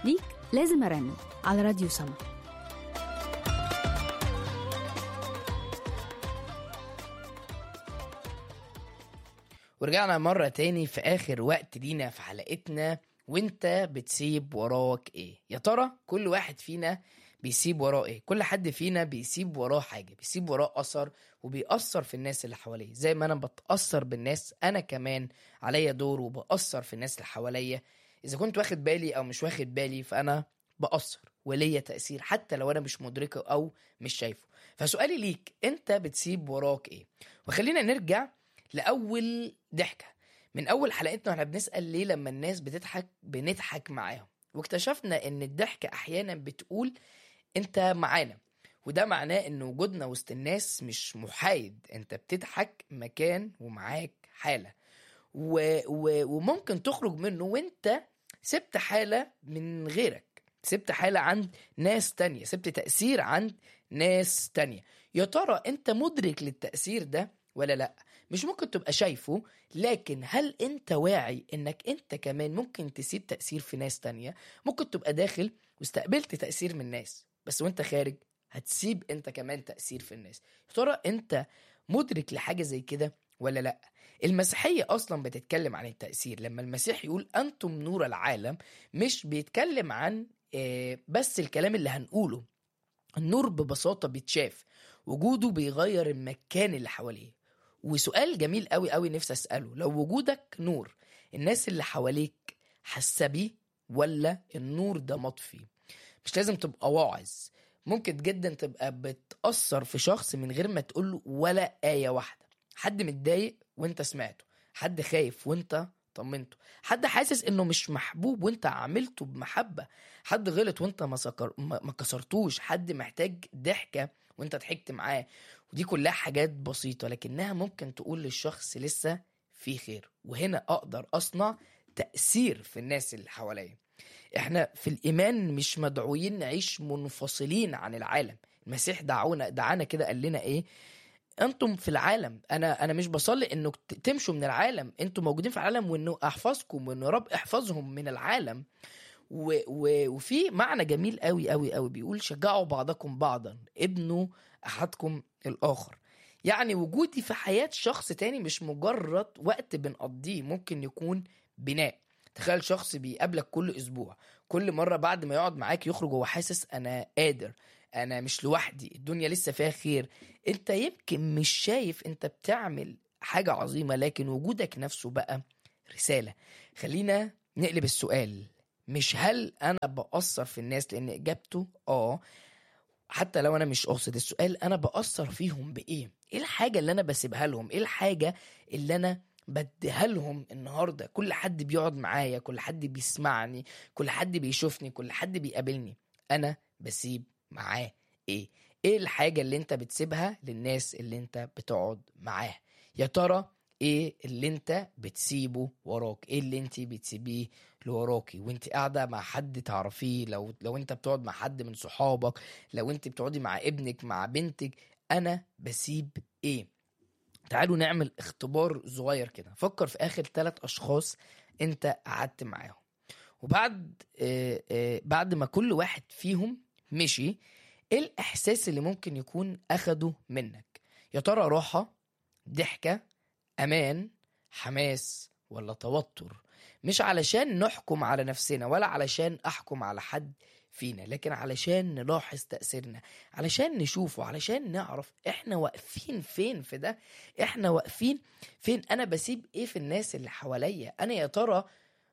ليك لازم أرنم على راديو سما ورجعنا مرة تاني في آخر وقت لينا في حلقتنا وانت بتسيب وراك ايه يا ترى كل واحد فينا بيسيب وراه ايه كل حد فينا بيسيب وراه حاجة بيسيب وراه أثر وبيأثر في الناس اللي حواليه زي ما أنا بتأثر بالناس أنا كمان عليا دور وبأثر في الناس اللي حواليا إذا كنت واخد بالي أو مش واخد بالي فأنا بأثر وليا تأثير حتى لو أنا مش مدركه أو مش شايفه فسؤالي ليك أنت بتسيب وراك إيه وخلينا نرجع لأول ضحكة من أول حلقتنا واحنا بنسأل ليه لما الناس بتضحك بنضحك معاهم واكتشفنا إن الضحكة أحيانا بتقول أنت معانا وده معناه إن وجودنا وسط الناس مش محايد أنت بتضحك مكان ومعاك حالة و... و... وممكن تخرج منه وأنت سبت حالة من غيرك سبت حالة عند ناس تانية سبت تأثير عند ناس تانية يا ترى أنت مدرك للتأثير ده ولا لأ مش ممكن تبقى شايفه لكن هل انت واعي انك انت كمان ممكن تسيب تأثير في ناس تانية ممكن تبقى داخل واستقبلت تأثير من ناس بس وانت خارج هتسيب انت كمان تأثير في الناس يا ترى انت مدرك لحاجة زي كده ولا لا المسيحية أصلا بتتكلم عن التأثير لما المسيح يقول أنتم نور العالم مش بيتكلم عن آه، بس الكلام اللي هنقوله النور ببساطة بيتشاف وجوده بيغير المكان اللي حواليه وسؤال جميل قوي قوي نفسي اساله لو وجودك نور الناس اللي حواليك حاسه بيه ولا النور ده مطفي مش لازم تبقى واعظ ممكن جدا تبقى بتأثر في شخص من غير ما تقوله ولا آية واحدة حد متضايق وانت سمعته حد خايف وانت طمنته حد حاسس انه مش محبوب وانت عاملته بمحبة حد غلط وانت ما, سكر... ما ما كسرتوش حد محتاج ضحكة وانت ضحكت معاه ودي كلها حاجات بسيطة لكنها ممكن تقول للشخص لسه في خير وهنا أقدر أصنع تأثير في الناس اللي حواليا احنا في الإيمان مش مدعوين نعيش منفصلين عن العالم المسيح دعونا دعانا كده قال لنا ايه انتم في العالم انا انا مش بصلي انه ت- تمشوا من العالم انتم موجودين في العالم وانه احفظكم وانه رب احفظهم من العالم و و وفي معنى جميل قوي قوي قوي بيقول شجعوا بعضكم بعضا ابنوا احدكم الاخر يعني وجودي في حياة شخص تاني مش مجرد وقت بنقضيه ممكن يكون بناء تخيل شخص بيقابلك كل اسبوع كل مرة بعد ما يقعد معاك يخرج وهو حاسس انا قادر انا مش لوحدي الدنيا لسه فيها خير انت يمكن مش شايف انت بتعمل حاجة عظيمة لكن وجودك نفسه بقى رسالة خلينا نقلب السؤال مش هل انا بأثر في الناس لان اجابته اه حتى لو انا مش قاصد السؤال انا بأثر فيهم بايه ايه الحاجة اللي انا بسيبها لهم ايه الحاجة اللي انا بديها لهم النهاردة كل حد بيقعد معايا كل حد بيسمعني كل حد بيشوفني كل حد بيقابلني انا بسيب معاه ايه ايه الحاجة اللي انت بتسيبها للناس اللي انت بتقعد معاها يا ترى ايه اللي انت بتسيبه وراك ايه اللي انت بتسيبيه لوراكي وانت قاعده مع حد تعرفيه لو لو انت بتقعد مع حد من صحابك لو انت بتقعدي مع ابنك مع بنتك انا بسيب ايه تعالوا نعمل اختبار صغير كده فكر في اخر ثلاث اشخاص انت قعدت معاهم وبعد آه آه بعد ما كل واحد فيهم مشي ايه الاحساس اللي ممكن يكون اخده منك يا ترى راحه ضحكه امان حماس ولا توتر مش علشان نحكم على نفسنا ولا علشان احكم على حد فينا لكن علشان نلاحظ تأثيرنا علشان نشوفه علشان نعرف احنا واقفين فين في ده احنا واقفين فين انا بسيب ايه في الناس اللي حواليا انا يا ترى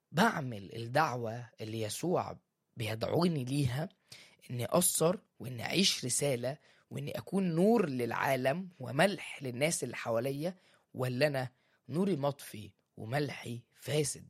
بعمل الدعوة اللي يسوع بيدعوني ليها اني اثر واني اعيش رسالة واني اكون نور للعالم وملح للناس اللي حواليا ولا انا نوري مطفي وملحي فاسد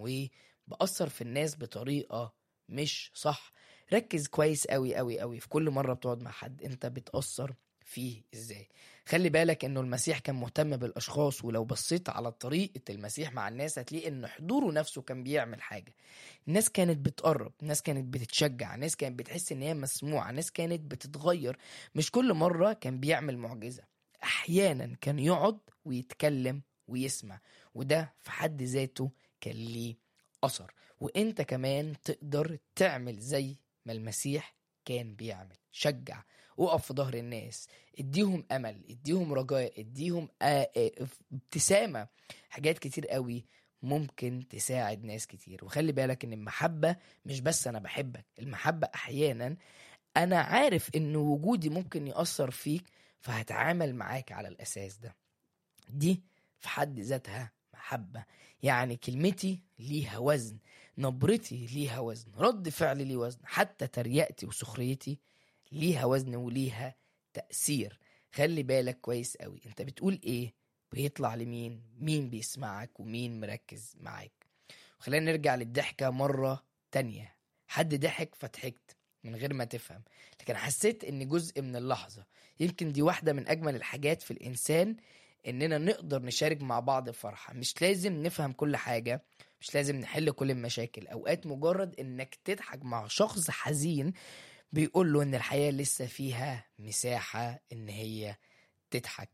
وبأثر في الناس بطريقة مش صح ركز كويس قوي قوي قوي في كل مرة بتقعد مع حد انت بتأثر فيه ازاي خلي بالك انه المسيح كان مهتم بالاشخاص ولو بصيت على طريقة المسيح مع الناس هتلاقي ان حضوره نفسه كان بيعمل حاجة الناس كانت بتقرب الناس كانت بتتشجع الناس كانت بتحس ان هي مسموعة الناس كانت بتتغير مش كل مرة كان بيعمل معجزة احيانا كان يقعد ويتكلم ويسمع وده في حد ذاته كان ليه اثر وانت كمان تقدر تعمل زي ما المسيح كان بيعمل شجع وقف في ظهر الناس اديهم امل اديهم رجاء اديهم آه، آه، ابتسامه حاجات كتير قوي ممكن تساعد ناس كتير وخلي بالك ان المحبه مش بس انا بحبك المحبه احيانا انا عارف ان وجودي ممكن ياثر فيك فهتعامل معاك على الاساس ده دي في حد ذاتها محبه يعني كلمتي ليها وزن نبرتي ليها وزن رد فعلي ليه وزن حتى تريقتي وسخريتي ليها وزن وليها تأثير خلي بالك كويس قوي انت بتقول ايه بيطلع لمين مين بيسمعك ومين مركز معاك خلينا نرجع للضحكة مرة تانية حد ضحك فضحكت من غير ما تفهم لكن حسيت ان جزء من اللحظة يمكن دي واحدة من اجمل الحاجات في الانسان اننا نقدر نشارك مع بعض الفرحة مش لازم نفهم كل حاجة مش لازم نحل كل المشاكل اوقات مجرد انك تضحك مع شخص حزين بيقول له ان الحياة لسه فيها مساحة ان هي تضحك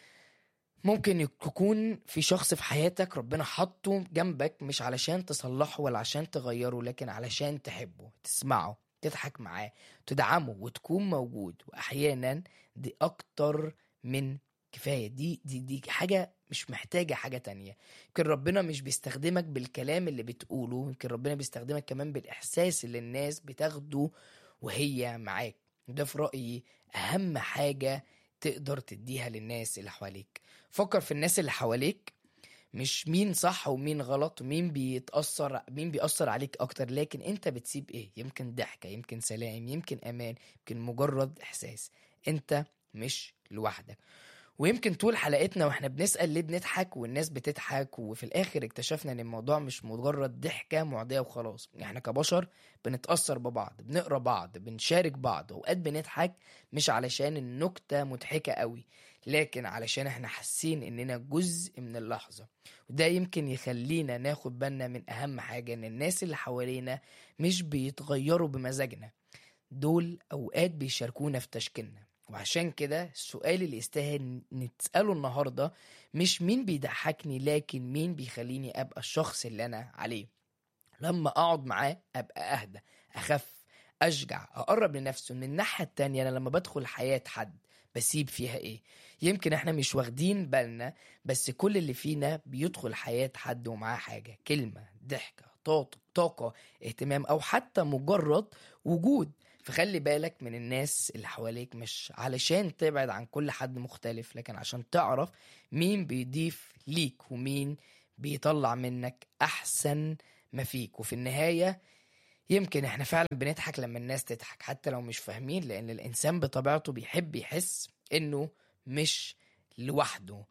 ممكن يكون في شخص في حياتك ربنا حطه جنبك مش علشان تصلحه ولا عشان تغيره لكن علشان تحبه تسمعه تضحك معاه تدعمه وتكون موجود واحيانا دي اكتر من كفايه دي دي دي حاجه مش محتاجه حاجه تانية يمكن ربنا مش بيستخدمك بالكلام اللي بتقوله يمكن ربنا بيستخدمك كمان بالاحساس اللي الناس بتاخده وهي معاك ده في رايي اهم حاجه تقدر تديها للناس اللي حواليك فكر في الناس اللي حواليك مش مين صح ومين غلط ومين بيتأثر مين بيأثر عليك أكتر لكن أنت بتسيب إيه يمكن ضحكة يمكن سلام يمكن أمان يمكن مجرد إحساس أنت مش لوحدك ويمكن طول حلقتنا واحنا بنسأل ليه بنضحك والناس بتضحك وفي الآخر اكتشفنا إن الموضوع مش مجرد ضحكة معدية وخلاص احنا كبشر بنتأثر ببعض بنقرا بعض بنشارك بعض وأوقات بنضحك مش علشان النكتة مضحكة قوي لكن علشان احنا حاسين اننا جزء من اللحظة وده يمكن يخلينا ناخد بالنا من اهم حاجة ان الناس اللي حوالينا مش بيتغيروا بمزاجنا دول اوقات بيشاركونا في تشكيلنا وعشان كده السؤال اللي يستاهل نتسأله النهاردة مش مين بيضحكني لكن مين بيخليني ابقى الشخص اللي انا عليه لما اقعد معاه ابقى اهدى اخف اشجع اقرب لنفسه من الناحية التانية انا لما بدخل حياة حد بسيب فيها ايه يمكن احنا مش واخدين بالنا بس كل اللي فينا بيدخل حياة حد ومعاه حاجة كلمة ضحكة طاقة طاقة اهتمام او حتى مجرد وجود فخلي بالك من الناس اللي حواليك مش علشان تبعد عن كل حد مختلف لكن عشان تعرف مين بيضيف ليك ومين بيطلع منك احسن ما فيك وفي النهاية يمكن احنا فعلا بنضحك لما الناس تضحك حتى لو مش فاهمين لان الانسان بطبيعته بيحب يحس انه مش لوحده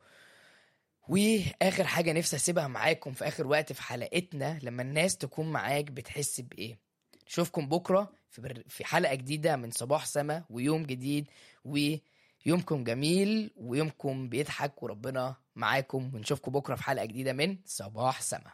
واخر حاجه نفسي اسيبها معاكم في اخر وقت في حلقتنا لما الناس تكون معاك بتحس بايه نشوفكم بكره في بر... في حلقه جديده من صباح سما ويوم جديد ويومكم جميل ويومكم بيضحك وربنا معاكم ونشوفكم بكره في حلقه جديده من صباح سما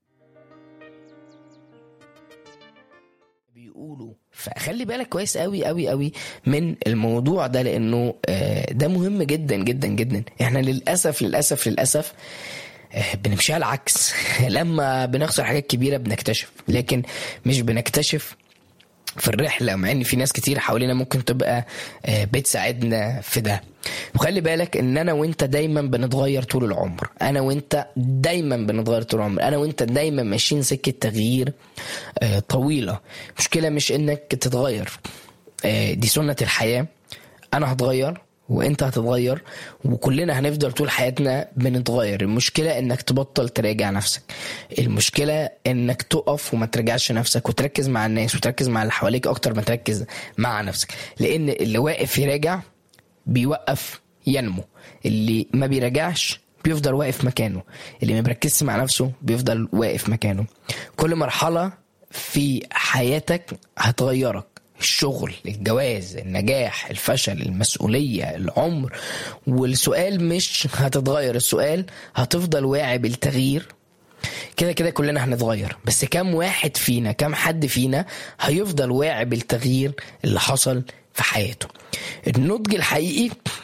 بيقولوا فخلي بالك كويس قوي قوي قوي من الموضوع ده لانه آه، ده مهم جدا جدا جدا احنا للاسف للاسف للاسف آه، بنمشيها العكس لما بنخسر حاجات كبيره بنكتشف لكن مش بنكتشف في الرحله مع ان في ناس كتير حوالينا ممكن تبقى آه، بتساعدنا في ده وخلي بالك ان انا وانت دايما بنتغير طول العمر انا وانت دايما بنتغير طول العمر انا وانت دايما ماشيين سكه تغيير آه، طويله المشكله مش انك تتغير آه، دي سنه الحياه انا هتغير وانت هتتغير وكلنا هنفضل طول حياتنا بنتغير المشكلة انك تبطل تراجع نفسك المشكلة انك تقف وما تراجعش نفسك وتركز مع الناس وتركز مع اللي حواليك اكتر ما تركز مع نفسك لان اللي واقف يراجع بيوقف ينمو اللي ما بيراجعش بيفضل واقف مكانه اللي ما بيركزش مع نفسه بيفضل واقف مكانه كل مرحلة في حياتك هتغيرك الشغل الجواز النجاح الفشل المسؤولية العمر والسؤال مش هتتغير السؤال هتفضل واعي بالتغيير كده كده كلنا هنتغير بس كم واحد فينا كم حد فينا هيفضل واعي بالتغيير اللي حصل في حياته النضج الحقيقي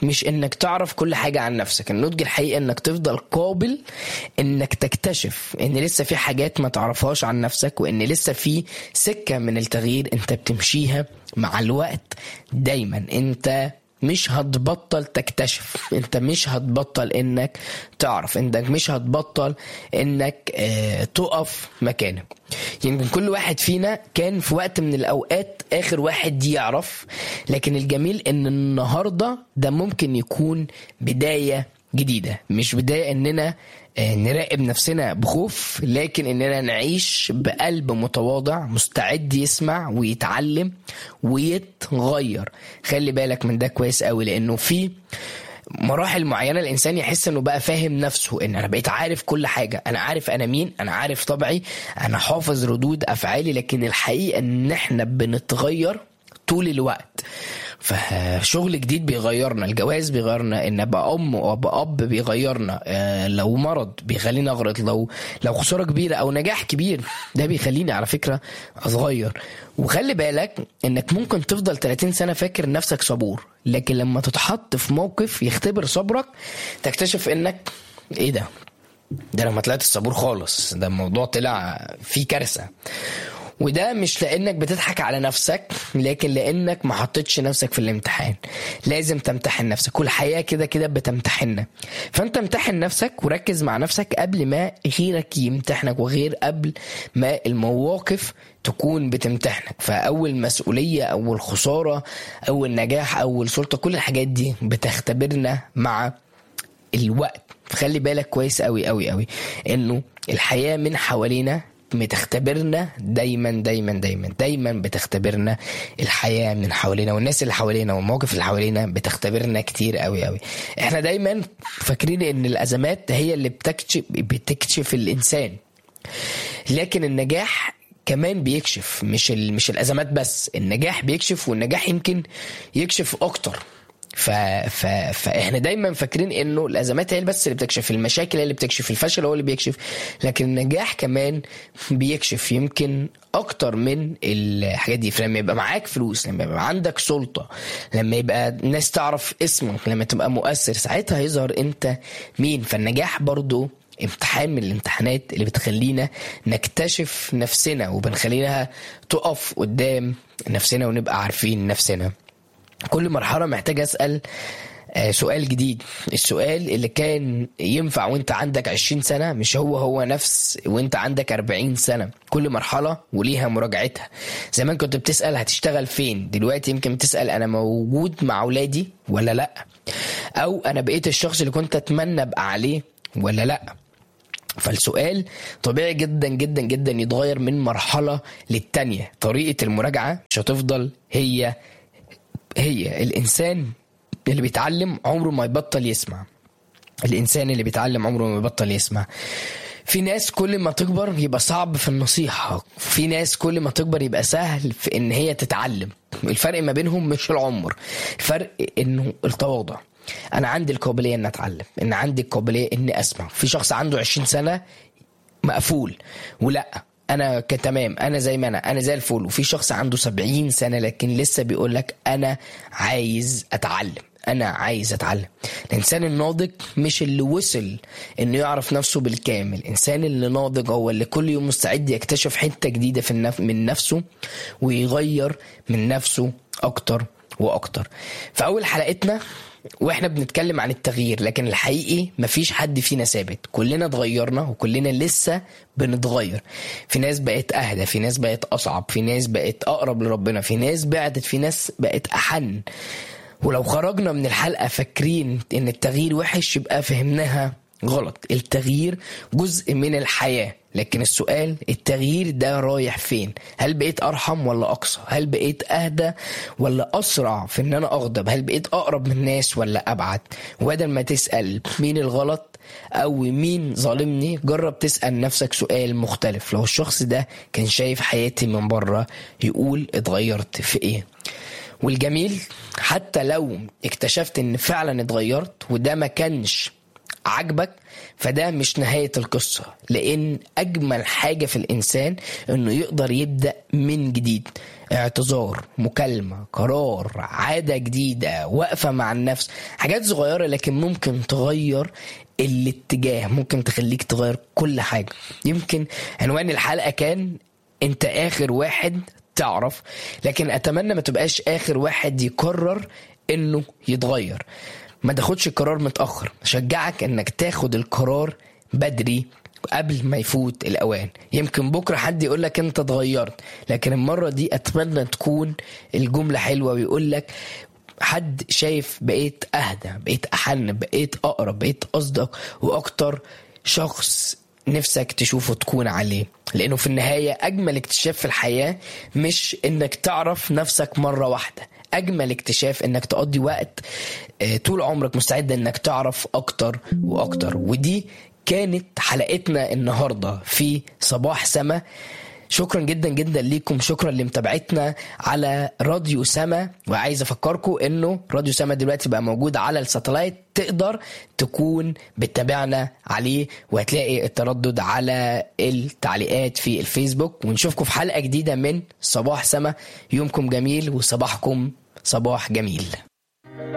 مش انك تعرف كل حاجة عن نفسك النضج الحقيقي انك تفضل قابل انك تكتشف ان لسه في حاجات ما تعرفهاش عن نفسك وان لسه في سكة من التغيير انت بتمشيها مع الوقت دايما انت مش هتبطل تكتشف انت مش هتبطل انك تعرف انت مش هتبطل انك اه تقف مكانك يمكن كل واحد فينا كان في وقت من الاوقات اخر واحد يعرف لكن الجميل ان النهارده ده ممكن يكون بدايه جديده مش بدايه اننا نراقب نفسنا بخوف لكن اننا نعيش بقلب متواضع مستعد يسمع ويتعلم ويتغير خلي بالك من ده كويس قوي لانه في مراحل معينه الانسان يحس انه بقى فاهم نفسه ان انا بقيت عارف كل حاجه انا عارف انا مين انا عارف طبعي انا حافظ ردود افعالي لكن الحقيقه ان احنا بنتغير طول الوقت فشغل جديد بيغيرنا الجواز بيغيرنا ان ابقى ام وابقى اب بيغيرنا آه لو مرض بيخليني اغلط لو لو خساره كبيره او نجاح كبير ده بيخليني على فكره اتغير وخلي بالك انك ممكن تفضل 30 سنه فاكر نفسك صبور لكن لما تتحط في موقف يختبر صبرك تكتشف انك ايه ده ده لما طلعت الصبور خالص ده الموضوع طلع فيه كارثه وده مش لانك بتضحك على نفسك لكن لانك ما حطيتش نفسك في الامتحان لازم تمتحن نفسك والحياه كده كده بتمتحننا فانت امتحن نفسك وركز مع نفسك قبل ما غيرك يمتحنك وغير قبل ما المواقف تكون بتمتحنك فاول مسؤوليه اول خساره اول نجاح اول سلطه كل الحاجات دي بتختبرنا مع الوقت فخلي بالك كويس قوي قوي قوي انه الحياه من حوالينا بتختبرنا دايما دايما دايما دايما بتختبرنا الحياه من حوالينا والناس اللي حوالينا والمواقف اللي حوالينا بتختبرنا كتير قوي قوي احنا دايما فاكرين ان الازمات هي اللي بتكشف بتكشف الانسان لكن النجاح كمان بيكشف مش ال... مش الازمات بس النجاح بيكشف والنجاح يمكن يكشف اكتر ف... ف... فاحنا دايما فاكرين انه الازمات هي بس اللي بتكشف المشاكل هي اللي بتكشف الفشل هو اللي بيكشف لكن النجاح كمان بيكشف يمكن اكتر من الحاجات دي فلما يبقى معاك فلوس لما يبقى عندك سلطه لما يبقى الناس تعرف اسمك لما تبقى مؤثر ساعتها يظهر انت مين فالنجاح برضو امتحان من الامتحانات اللي بتخلينا نكتشف نفسنا وبنخلينا تقف قدام نفسنا ونبقى عارفين نفسنا كل مرحله محتاج اسال سؤال جديد السؤال اللي كان ينفع وانت عندك 20 سنة مش هو هو نفس وانت عندك 40 سنة كل مرحلة وليها مراجعتها زمان كنت بتسأل هتشتغل فين دلوقتي يمكن بتسأل انا موجود مع اولادي ولا لا او انا بقيت الشخص اللي كنت اتمنى ابقى عليه ولا لا فالسؤال طبيعي جدا جدا جدا يتغير من مرحلة للتانية طريقة المراجعة مش هتفضل هي هي الانسان اللي بيتعلم عمره ما يبطل يسمع الانسان اللي بيتعلم عمره ما يبطل يسمع في ناس كل ما تكبر يبقى صعب في النصيحة في ناس كل ما تكبر يبقى سهل في ان هي تتعلم الفرق ما بينهم مش العمر الفرق انه التواضع انا عندي القابلية ان اتعلم ان عندي القابلية اني اسمع في شخص عنده 20 سنة مقفول ولا انا تمام انا زي ما انا انا زي الفل وفي شخص عنده 70 سنه لكن لسه بيقول لك انا عايز اتعلم انا عايز اتعلم الانسان الناضج مش اللي وصل انه يعرف نفسه بالكامل الانسان اللي ناضج هو اللي كل يوم مستعد يكتشف حته جديده في النف... من نفسه ويغير من نفسه اكتر واكتر في اول حلقتنا واحنا بنتكلم عن التغيير لكن الحقيقي مفيش حد فينا ثابت كلنا اتغيرنا وكلنا لسه بنتغير في ناس بقت اهدى في ناس بقت اصعب في ناس بقت اقرب لربنا في ناس بعدت في ناس بقت احن ولو خرجنا من الحلقه فاكرين ان التغيير وحش يبقى فهمناها غلط التغيير جزء من الحياه لكن السؤال التغيير ده رايح فين هل بقيت ارحم ولا اقصى هل بقيت اهدى ولا اسرع في ان انا اغضب هل بقيت اقرب من الناس ولا ابعد وبدل ما تسال مين الغلط او مين ظالمني جرب تسال نفسك سؤال مختلف لو الشخص ده كان شايف حياتي من بره يقول اتغيرت في ايه والجميل حتى لو اكتشفت ان فعلا اتغيرت وده ما كانش عاجبك فده مش نهاية القصة لأن أجمل حاجة في الإنسان إنه يقدر يبدأ من جديد اعتذار مكالمة قرار عادة جديدة وقفة مع النفس حاجات صغيرة لكن ممكن تغير الاتجاه ممكن تخليك تغير كل حاجة يمكن عنوان الحلقة كان انت اخر واحد تعرف لكن اتمنى ما تبقاش اخر واحد يقرر انه يتغير ما تاخدش القرار متاخر اشجعك انك تاخد القرار بدري قبل ما يفوت الاوان يمكن بكره حد يقول لك انت اتغيرت لكن المره دي اتمنى تكون الجمله حلوه ويقول لك حد شايف بقيت اهدى بقيت احن بقيت اقرب بقيت اصدق واكتر شخص نفسك تشوفه تكون عليه لانه في النهايه اجمل اكتشاف في الحياه مش انك تعرف نفسك مره واحده اجمل اكتشاف انك تقضي وقت آه، طول عمرك مستعد انك تعرف اكتر واكتر ودي كانت حلقتنا النهارده في صباح سما شكرا جدا جدا ليكم شكرا لمتابعتنا على راديو سما وعايز افكركم انه راديو سما دلوقتي بقى موجود على الساتلايت تقدر تكون بتتابعنا عليه وهتلاقي التردد على التعليقات في الفيسبوك ونشوفكم في حلقة جديدة من صباح سما يومكم جميل وصباحكم صباح جميل